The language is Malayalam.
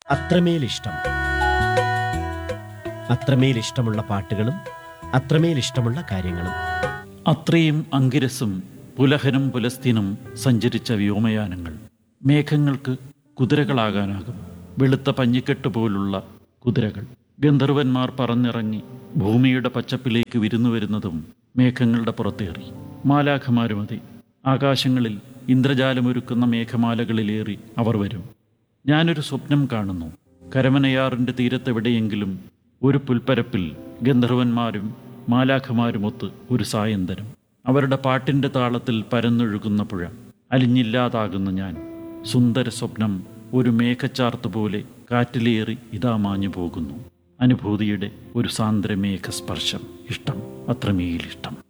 അത്രമേൽ ഇഷ്ടം അത്രമേൽ ഇഷ്ടമുള്ള പാട്ടുകളും അത്രമേൽ ഇഷ്ടമുള്ള കാര്യങ്ങളും അത്രയും അങ്കിരസും പുലഹനും പുലസ്തിനും സഞ്ചരിച്ച വ്യോമയാനങ്ങൾ മേഘങ്ങൾക്ക് കുതിരകളാകാനാകും വെളുത്ത പഞ്ഞിക്കെട്ട് പോലുള്ള കുതിരകൾ ഗന്ധർവന്മാർ പറന്നിറങ്ങി ഭൂമിയുടെ പച്ചപ്പിലേക്ക് വിരുന്നു വരുന്നതും മേഘങ്ങളുടെ പുറത്തേറി മാലാഖമാരുമതി ആകാശങ്ങളിൽ ഇന്ദ്രജാലമൊരുക്കുന്ന മേഘമാലകളിലേറി അവർ വരും ഞാനൊരു സ്വപ്നം കാണുന്നു കരമനയാറിൻ്റെ തീരത്തെവിടെയെങ്കിലും ഒരു പുൽപ്പരപ്പിൽ ഗന്ധർവന്മാരും മാലാഖമാരുമൊത്ത് ഒരു സായന്തരം അവരുടെ പാട്ടിൻ്റെ താളത്തിൽ പരന്നൊഴുകുന്ന പുഴ അലിഞ്ഞില്ലാതാകുന്ന ഞാൻ സുന്ദര സ്വപ്നം ഒരു മേഘച്ചാർത്ത് പോലെ കാറ്റിലേറി ഇതാ മാഞ്ഞു പോകുന്നു അനുഭൂതിയുടെ ഒരു സാന്ദ്രമേഘ സ്പർശം ഇഷ്ടം അത്രമേലിഷ്ടം